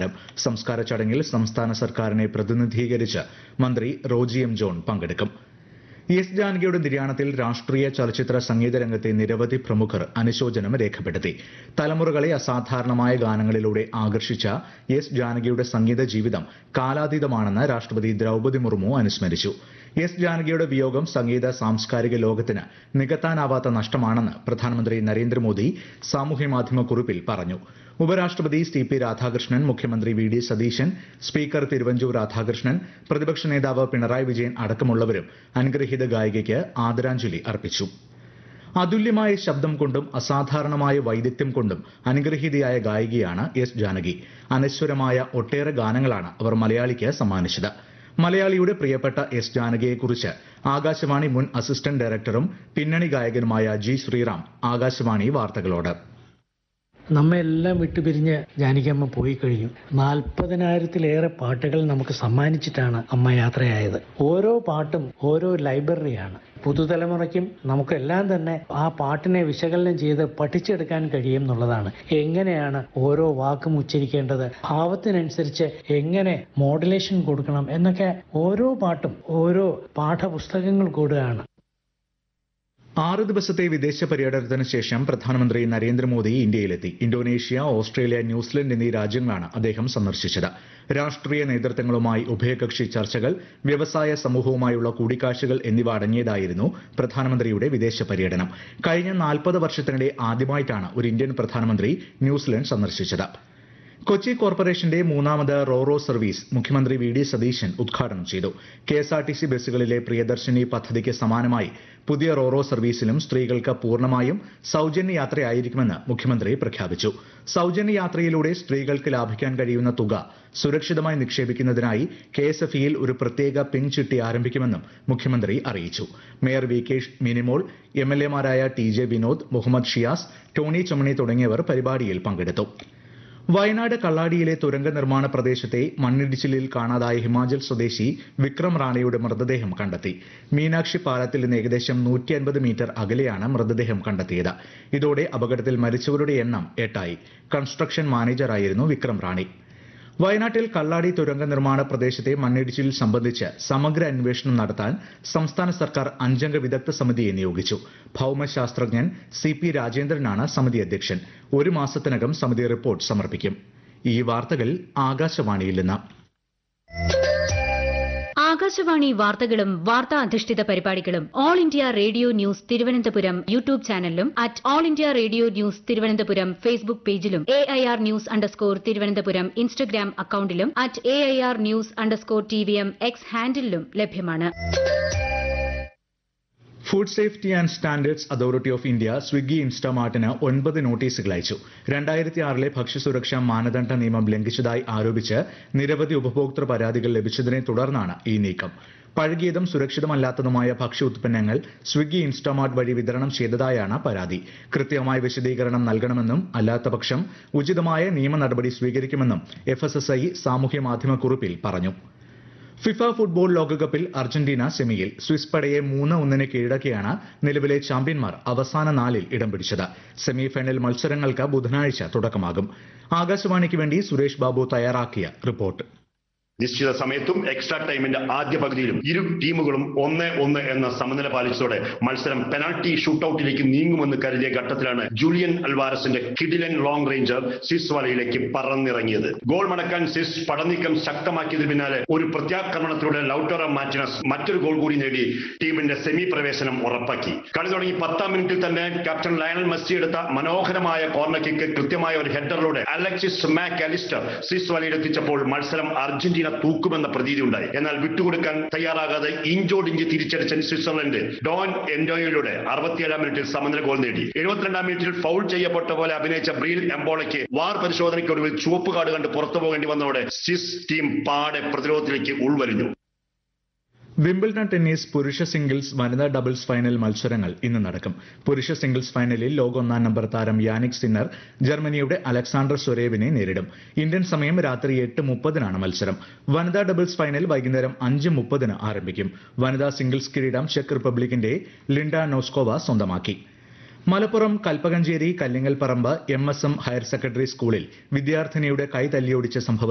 പുരസ്കാരം സംസ്കാര ചടങ്ങിൽ സംസ്ഥാന സർക്കാരിനെ പ്രതിനിധീകരിച്ച് മന്ത്രി റോജി എം ജോൺ പങ്കെടുക്കും എസ് ജാനകിയുടെ നിര്യാണത്തിൽ രാഷ്ട്രീയ ചലച്ചിത്ര സംഗീത രംഗത്തെ നിരവധി പ്രമുഖർ അനുശോചനം രേഖപ്പെടുത്തി തലമുറകളെ അസാധാരണമായ ഗാനങ്ങളിലൂടെ ആകർഷിച്ച എസ് ജാനകിയുടെ സംഗീത ജീവിതം കാലാതീതമാണെന്ന് രാഷ്ട്രപതി ദ്രൗപദി മുർമു അനുസ്മരിച്ചു എസ് ജാനകിയുടെ വിയോഗം സംഗീത സാംസ്കാരിക ലോകത്തിന് നികത്താനാവാത്ത നഷ്ടമാണെന്ന് പ്രധാനമന്ത്രി നരേന്ദ്രമോദി സാമൂഹ്യമാധ്യമ കുറിപ്പിൽ പറഞ്ഞു ഉപരാഷ്ട്രപതി സി പി രാധാകൃഷ്ണൻ മുഖ്യമന്ത്രി V D Satheesan speaker Thiruvanchoor Radhakrishnan പ്രതിപക്ഷ നേതാവ് പിണറായി വിജയൻ അടക്കമുള്ളവരും അനുഗ്രഹീത ഗായികയ്ക്ക് ആദരാഞ്ജലി അർപ്പിച്ചു അതുല്യമായ ശബ്ദം കൊണ്ടും അസാധാരണമായ വൈദഗ്ധ്യം കൊണ്ടും അനുഗ്രഹീതയായ ഗായികയാണ് എസ് ജാനകി അനശ്വരമായ ഒട്ടേറെ ഗാനങ്ങളാണ് അവർ മലയാളിക്ക് സമ്മാനിച്ചത് മലയാളിയുടെ പ്രിയപ്പെട്ട എസ് ജാനകിയെക്കുറിച്ച് ആകാശവാണി മുൻ അസിസ്റ്റന്റ് ഡയറക്ടറും പിന്നണി ഗായകനുമായ ജി ശ്രീറാം ആകാശവാണി വാർത്തകളോട് നമ്മെ എല്ലാം വിട്ടുപിരിഞ്ഞ് ജാനകിയമ്മ പോയി കഴിഞ്ഞു നാൽപ്പതിനായിരത്തിലേറെ പാട്ടുകൾ നമുക്ക് സമ്മാനിച്ചിട്ടാണ് അമ്മ യാത്രയായത് ഓരോ പാട്ടും ഓരോ ലൈബ്രറിയാണ് പുതുതലമുറയ്ക്കും നമുക്കെല്ലാം തന്നെ ആ പാട്ടിനെ വിശകലനം ചെയ്ത് പഠിച്ചെടുക്കാൻ കഴിയും എന്നുള്ളതാണ് എങ്ങനെയാണ് ഓരോ വാക്കും ഉച്ചരിക്കേണ്ടത് ഭാവത്തിനനുസരിച്ച് എങ്ങനെ മോഡുലേഷൻ കൊടുക്കണം എന്നൊക്കെ ഓരോ പാട്ടും ഓരോ പാഠപുസ്തകങ്ങൾ കൂടുകയാണ് ആറ് ദിവസത്തെ വിദേശ പര്യടനത്തിന് ശേഷം പ്രധാനമന്ത്രി നരേന്ദ്രമോദി ഇന്ത്യയിലെത്തി ഇന്തോനേഷ്യ ഓസ്ട്രേലിയ ന്യൂസിലൻഡ് എന്നീ രാജ്യങ്ങളാണ് അദ്ദേഹം സന്ദർശിച്ചത് രാഷ്ട്രീയ നേതൃത്വങ്ങളുമായി ഉഭയകക്ഷി ചർച്ചകൾ വ്യവസായ സമൂഹവുമായുള്ള കൂടിക്കാഴ്ചകൾ എന്നിവ അടങ്ങിയതായിരുന്നു പ്രധാനമന്ത്രിയുടെ വിദേശ പര്യടനം കഴിഞ്ഞ നാൽപ്പത് വർഷത്തിനിടെ ആദ്യമായിട്ടാണ് ഒരു ഇന്ത്യൻ പ്രധാനമന്ത്രി ന്യൂസിലൻഡ് സന്ദർശിച്ചത് കൊച്ചി കോർപ്പറേഷന്റെ മൂന്നാമത് റോറോ സർവീസ് മുഖ്യമന്ത്രി വി ഡി സതീശൻ ഉദ്ഘാടനം ചെയ്തു K S R T C ബസ്സുകളിലെ പ്രിയദർശിനി പദ്ധതിക്ക് സമാനമായി പുതിയ റോറോ സർവീസിലും സ്ത്രീകൾക്ക് പൂർണ്ണമായും സൗജന്യ യാത്രയായിരിക്കുമെന്ന് മുഖ്യമന്ത്രി പ്രഖ്യാപിച്ചു സൗജന്യ യാത്രയിലൂടെ സ്ത്രീകൾക്ക് ലാഭിക്കാൻ കഴിയുന്ന തുക സുരക്ഷിതമായി നിക്ഷേപിക്കുന്നതിനായി കെ എസ് എഫ് ഇയിൽ ഒരു പ്രത്യേക പിൻ ചിട്ടി ആരംഭിക്കുമെന്നും മുഖ്യമന്ത്രി അറിയിച്ചു mayor V K Minimol M L എമാരായ T J Vinod Muhammad Shiyas Tony Chammany തുടങ്ങിയവർ പരിപാടിയിൽ പങ്കെടുത്തു വയനാട് കള്ളാടിയിലെ തുരങ്ക നിർമ്മാണ പ്രദേശത്തെ മണ്ണിടിച്ചിലിൽ കാണാതായ ഹിമാചൽ സ്വദേശി വിക്രം റാണയുടെ മൃതദേഹം കണ്ടെത്തി മീനാക്ഷി പാലത്തിൽ നിന്ന് ഏകദേശം നൂറ്റി അൻപത് മീറ്റർ അകലെയാണ് മൃതദേഹം കണ്ടെത്തിയത് ഇതോടെ അപകടത്തിൽ മരിച്ചവരുടെ എണ്ണം എട്ടായി കൺസ്ട്രക്ഷൻ മാനേജറായിരുന്നു വിക്രം റാണി വയനാട്ടിൽ കള്ളാടി തുരങ്ക നിർമ്മാണ പ്രദേശത്തെ മണ്ണിടിച്ചിൽ സംബന്ധിച്ച് സമഗ്ര അന്വേഷണം നടത്താൻ സംസ്ഥാന സർക്കാർ അഞ്ചംഗ വിദഗ്ധ സമിതിയെ നിയോഗിച്ചു ഭൌമശാസ്ത്രജ്ഞൻ സി പി രാജേന്ദ്രനാണ് സമിതി അധ്യക്ഷൻ ഒരു മാസത്തിനകം സമിതി റിപ്പോർട്ട് സമർപ്പിക്കും ഈ വാർത്തകൾ ആകാശവാണിയിൽ നിന്ന് ആകാശവാണി വാർത്തകളും വാർത്താ അധിഷ്ഠിത പരിപാടികളും all India radio news Thiruvananthapuram YouTube ചാനലിലും at all India radio news Thiruvananthapuram Facebook പേജിലും A I R news underscore Thiruvananthapuram Instagram അക്കൌണ്ടിലും at A I R news underscore T V M X ഹാൻഡിലും ലഭ്യമാണ് food safety and standards authority of India Swiggy ഇൻസ്റ്റാമാർട്ടിന് ഒൻപത് നോട്ടീസുകൾ അയച്ചു രണ്ടായിരത്തി ആറിലെ ഭക്ഷ്യസുരക്ഷാ മാനദണ്ഡ നിയമം ലംഘിച്ചതായി ആരോപിച്ച് നിരവധി ഉപഭോക്തൃ പരാതികൾ ലഭിച്ചതിനെ തുടർന്നാണ് ഈ നീക്കം പഴകിയതും സുരക്ഷിതമല്ലാത്തതുമായ ഭക്ഷ്യ ഉത്പന്നങ്ങൾ സ്വിഗ്ഗി ഇൻസ്റ്റാമാർട്ട് വഴി വിതരണം ചെയ്തതായാണ് പരാതി കൃത്യമായ വിശദീകരണം നൽകണമെന്നും അല്ലാത്തപക്ഷം ഉചിതമായ നിയമ നടപടി സ്വീകരിക്കുമെന്നും എഫ് എസ് എസ് ഐ സാമൂഹ്യ മാധ്യമ കുറിപ്പിൽ പറഞ്ഞു ഫിഫ ഫുട്ബോൾ ലോകകപ്പിൽ അർജന്റീന സെമിയിൽ സ്വിസ് പടയെ മൂന്ന് ഒന്നിന് കീഴടക്കിയാണ് നിലവിലെ ചാമ്പ്യന്മാർ അവസാന നാലിൽ ഇടം പിടിച്ചത് സെമി ഫൈനൽ മത്സരങ്ങൾക്ക് ബുധനാഴ്ച തുടക്കമാകും ആകാശവാണിക്ക് വേണ്ടി സുരേഷ് ബാബു തയ്യാറാക്കിയ റിപ്പോർട്ട് നിശ്ചിത സമയത്തും എക്സ്ട്രാ ടൈമിന്റെ ആദ്യ പകുതിയിലും ഇരു ടീമുകളും ഒന്ന് ഒന്ന് എന്ന സമനില പാലിച്ചതോടെ മത്സരം പെനാൾട്ടി ഷൂട്ടൌട്ടിലേക്ക് നീങ്ങുമെന്ന് കരുതിയ ഘട്ടത്തിലാണ് ജൂലിയൻ അൽവാരസിന്റെ കിഡിലൻ ലോങ് റേഞ്ചർ സിസ് വലയിലേക്ക് പറന്നിറങ്ങിയത് ഗോൾ മടക്കാൻ സിസ് പടനീക്കം ശക്തമാക്കിയതിന് പിന്നാലെ ഒരു പ്രത്യാക്രമണത്തിലൂടെ ലൌട്ടോറ മാറ്റിനസ് മറ്റൊരു ഗോൾ കൂടി നേടി ടീമിന്റെ സെമി പ്രവേശനം ഉറപ്പാക്കി കളി തുടങ്ങി പത്താം മിനിറ്റിൽ തന്നെ ക്യാപ്റ്റൻ ലയണൽ മെസ്സി എടുത്ത മനോഹരമായ കോർണർ കിക്ക് കൃത്യമായ ഒരു ഹെഡറിലൂടെ അലക്സിസ് മാക് അലിസ്റ്റർ സിസ് വലയിലെത്തിച്ചപ്പോൾ മത്സരം അർജന്റീന തൂക്കുമെന്ന പ്രതീതി ഉണ്ടായി എന്നാൽ വിട്ടുകൊടുക്കാൻ തയ്യാറാകാതെ ഇഞ്ചോടിഞ്ച് തിരിച്ചടിച്ച സ്വിറ്റ്സർലൻഡ് ഡോൺ എൻഡോയിലൂടെ അറുപത്തിയേഴാം മിനിറ്റിൽ സമനില ഗോൾ നേടി എഴുപത്തിരണ്ടാം മിനിറ്റിൽ ഫൗൾ ചെയ്യപ്പെട്ട പോലെ അഭിനയിച്ച ബ്രീൽ എംബോളയ്ക്ക് വാർ പരിശോധനയ്ക്കൊടുവിൽ ചുവപ്പ് കാർഡ് കണ്ട് പുറത്തു പോകേണ്ടി വന്നതോടെ സ്വിസ് ടീം പാടെ പ്രതിരോധത്തിലേക്ക് ഉൾവലിഞ്ഞു വിംബിൾഡൺ ടെന്നീസ് പുരുഷ സിംഗിൾസ് വനിതാ ഡബിൾസ് ഫൈനൽ മത്സരങ്ങൾ ഇന്ന് നടക്കും പുരുഷ സിംഗിൾസ് ഫൈനലിൽ ലോക ഒന്നാം നമ്പർ താരം യാനിക് സിന്നർ ജർമ്മനിയുടെ അലക്സാണ്ടർ സ്വരേവിനെ നേരിടും ഇന്ത്യൻ സമയം രാത്രി എട്ട് മുപ്പതിനാണ് മത്സരം വനിതാ ഡബിൾസ് ഫൈനൽ വൈകുന്നേരം അഞ്ച് മുപ്പതിന് ആരംഭിക്കും വനിതാ സിംഗിൾസ് കിരീടം ചെക്ക് റിപ്പബ്ലിക്കിന്റെ ലിൻഡ നോസ്കോവ സ്വന്തമാക്കി Malappuram Kalpakanchery Kallingal Paramba M S M higher secondary സ്കൂളിൽ വിദ്യാർത്ഥിനിയുടെ കൈ തല്ലിയൊടിച്ച സംഭവത്തിൽ